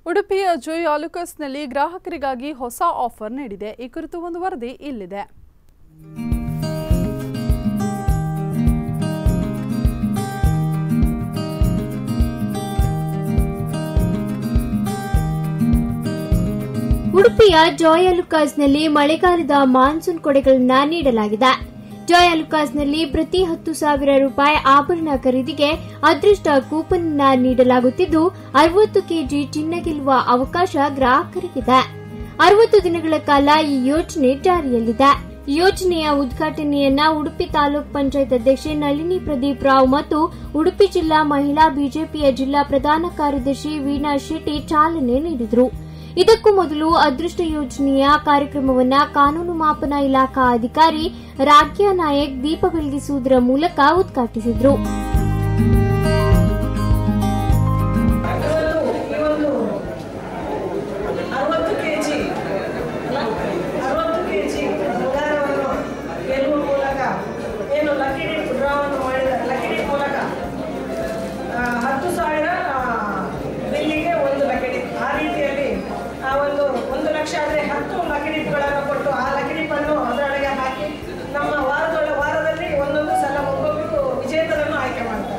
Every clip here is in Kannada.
ಉಡುಪಿಯ ಜೋಯ್ ಆಲುಕಸ್ನಲ್ಲಿ ಗ್ರಾಹಕರಿಗಾಗಿ ಹೊಸ ಆಫರ್ ನೀಡಿದೆ ಈ ಕುರಿತು ಒಂದು ವರದಿ ಇಲ್ಲಿದೆ ಉಡುಪಿಯ ಜಾಯ್ ಅಲುಕಾಸ್ನಲ್ಲಿ ಮಳೆಗಾಲದ ಮಾನ್ಸೂನ್ ಕೊಡೆಗಳನ್ನ ನೀಡಲಾಗಿದೆ ಜಾಯ್ ಅಲುಕಾಸ್ನಲ್ಲಿ ಪ್ರತಿ ಹತ್ತು ಸಾವಿರ ರೂಪಾಯಿ ಆಭರಣ ಖರೀದಿಗೆ ಅದೃಷ್ಟ ಕೂಪನ್ ಅನ್ನ ನೀಡಲಾಗುತ್ತಿದ್ದು ಅರವತ್ತು ಕೆಜಿ ಚಿನ್ನ ಗೆಲ್ಲುವ ಅವಕಾಶ ಗ್ರಾಹಕರಿಗಿದೆ ಅರವತ್ತು ದಿನಗಳ ಕಾಲ ಈ ಯೋಜನೆ ಜಾರಿಯಲ್ಲಿದೆ ಈ ಯೋಜನೆಯ ಉದ್ಘಾಟನೆಯನ್ನ ಉಡುಪಿ ತಾಲೂಕ್ ಪಂಚಾಯತ್ ಅಧ್ಯಕ್ಷೆ ನಳಿನಿ ಪ್ರದೀಪ್ ರಾವ್ ಮತ್ತು ಉಡುಪಿ ಜಿಲ್ಲಾ ಮಹಿಳಾ ಬಿಜೆಪಿಯ ಜಿಲ್ಲಾ ಪ್ರಧಾನ ಕಾರ್ಯದರ್ಶಿ ವೀಣಾ ಶೆಟ್ಟಿ ಚಾಲನೆ ನೀಡಿದರು ಇದಕ್ಕೂ ಮೊದಲು ಅದೃಷ್ಟ ಯೋಜನೆಯ ಕಾರ್ಯಕ್ರಮವನ್ನ ಕಾನೂನು ಮಾಪನ ಇಲಾಖಾ ಅಧಿಕಾರಿ ರಾಜ್ಯ ನಾಯಕ್ ದೀಪ ಬೆಳಗಿಸುವುದರ ಮೂಲಕ ಉದ್ಘಾಟಿಸಿದ್ರು ಅರವತ್ತು ಕೆ ಜಿ ಅರವತ್ತು ಕೆ ಜಿ ಬಂಗಾರವನ್ನು ಗೆಲ್ಲುವ ಮೂಲಕ ಏನು ಲಕ್ಕಿ ಡಿಪ್ ಡ್ರಾವನ್ನು ಮಾಡಿದ್ದಾರೆ ಲಕ್ಕಿ ಡಿಪ್ ಮೂಲಕ ಆ, ಹತ್ತು ಸಾವಿರ ಬಿಲ್ಲಿಗೆ ಒಂದು ಲಕ್ಕಿ ಡಿಪ್ ಆ ರೀತಿಯಲ್ಲಿ ಆ ಒಂದು ಒಂದು ಲಕ್ಷ ಆದರೆ ಹತ್ತು ಲಕ್ಕಿ ಡಿಪ್ಗಳನ್ನು ಕೊಟ್ಟು ಆ ಲಕ್ಕಿ ಡಿಪ್ಪನ್ನು ಅದರೊಳಗೆ ಹಾಕಿ ನಮ್ಮ ವಾರದೊಳ ವಾರದಲ್ಲಿ ಒಂದೊಂದು ಸಲ ಒಬ್ಬೊಬ್ಬರು ವಿಜೇತರನ್ನು ಆಯ್ಕೆ ಮಾಡ್ತಾರೆ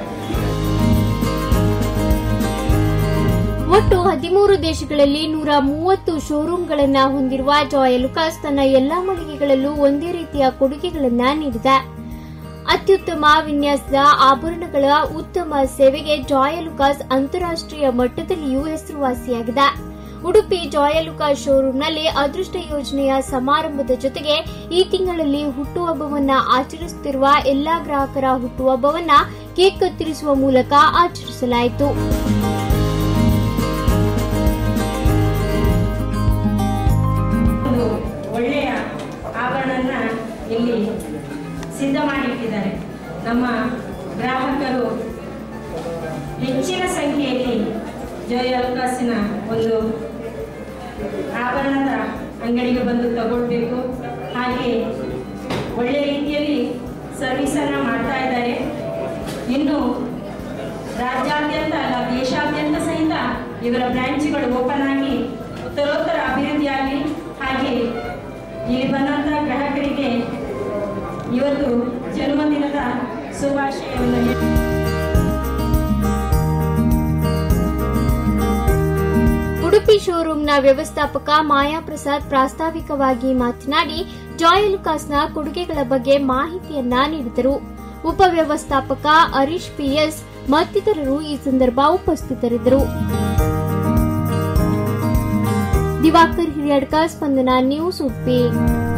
ಒಟ್ಟು ಹದಿಮೂರು ದೇಶಗಳಲ್ಲಿ ನೂರ ಮೂವತ್ತು ಶೋರೂಮ್ಗಳನ್ನ ಹೊಂದಿರುವ ಜಾಯ್ ಲುಕಾಸ್ ತನ್ನ ಎಲ್ಲಾ ಮಳಿಗೆಗಳಲ್ಲೂ ಒಂದೇ ರೀತಿಯ ಕೊಡುಗೆಗಳನ್ನ ನೀಡಿದೆ ಅತ್ಯುತ್ತಮ ವಿನ್ಯಾಸದ ಆಭರಣಗಳ ಉತ್ತಮ ಸೇವೆಗೆ ಜಾಯ್ ಲುಕಾಸ್ ಅಂತಾರಾಷ್ಟ್ರೀಯ ಮಟ್ಟದಲ್ಲಿಯೂ ಹೆಸರುವಾಸಿಯಾಗಿದೆ ಉಡುಪಿ ಜಾಯ್ ಲುಕಾಸ್ ಶೋರೂಂನಲ್ಲಿ ಅದೃಷ್ಟ ಯೋಜನೆಯ ಸಮಾರಂಭದ ಜೊತೆಗೆ ಈ ತಿಂಗಳಲ್ಲಿ ಹುಟ್ಟುಹಬ್ಬವನ್ನ ಆಚರಿಸುತ್ತಿರುವ ಎಲ್ಲಾ ಗ್ರಾಹಕರ ಹುಟ್ಟುಹಬ್ಬವನ್ನ ಕೇಕ್ ಕತ್ತರಿಸುವ ಮೂಲಕ ಆಚರಿಸಲಾಯಿತು ಒಂದು ಒಳ್ಳೆಯ ಆಭರಣನ ಇಲ್ಲಿ ಸಿದ್ಧ ಮಾಡಿಟ್ಟಿದ್ದಾರೆ ನಮ್ಮ ಗ್ರಾಹಕರು ಹೆಚ್ಚಿನ ಸಂಖ್ಯೆಯಲ್ಲಿ ಜೋಯ ಅಲ್ಕಾಸಿನ ಒಂದು ಆಭರಣದ ಅಂಗಡಿಗೆ ಬಂದು ತಗೊಳ್ಬೇಕು ಹಾಗೆ ಒಳ್ಳೆಯ ರೀತಿಯಲ್ಲಿ ಸರ್ವಿಸನ್ನು ಮಾಡ್ತಾ ಇದ್ದಾರೆ ಇನ್ನು ರಾಜ್ಯಾದ್ಯಂತ ಅಲ್ಲ ದೇಶಾದ್ಯಂತ ಸಹಿತ ಇವರ ಬ್ರಾಂಚ್ಗಳು ಓಪನ್ ಆಗಿ ಉತ್ತರೋತ್ತರ ಅಭಿವೃದ್ಧಿಯಾಗಲಿ ಹಾಗೆ ಇಲ್ಲಿ ಬಂದಂಥ ಗ್ರಾಹಕರಿಗೆ ಇವತ್ತು ಜನ್ಮದಿನದ ಶುಭಾಶಯವನ್ನು ಹೇಳಿ ಉಡುಪಿ ಶೋರೂಂನ ವ್ಯವಸ್ಥಾಪಕ ಮಾಯಾ ಪ್ರಸಾದ್ ಪ್ರಾಸ್ತಾವಿಕವಾಗಿ ಮಾತನಾಡಿ ಜಾಯ್ ಲುಕಾಸ್ನ ಕೊಡುಗೆಗಳ ಬಗ್ಗೆ ಮಾಹಿತಿಯನ್ನ ನೀಡಿದರು ಉಪವ್ಯವಸ್ಥಾಪಕ ಹರೀಶ್ ಪಿಎಸ್ ಮತ್ತಿತರರು ಈ ಸಂದರ್ಭ ಉಪಸ್ಥಿತರಿದ್ದರು ದಿವಾಕರ್ ಹಿರಿಯಡ್ಕ ಸ್ಪಂದನ ನ್ಯೂಸ್ ಉಡುಪಿ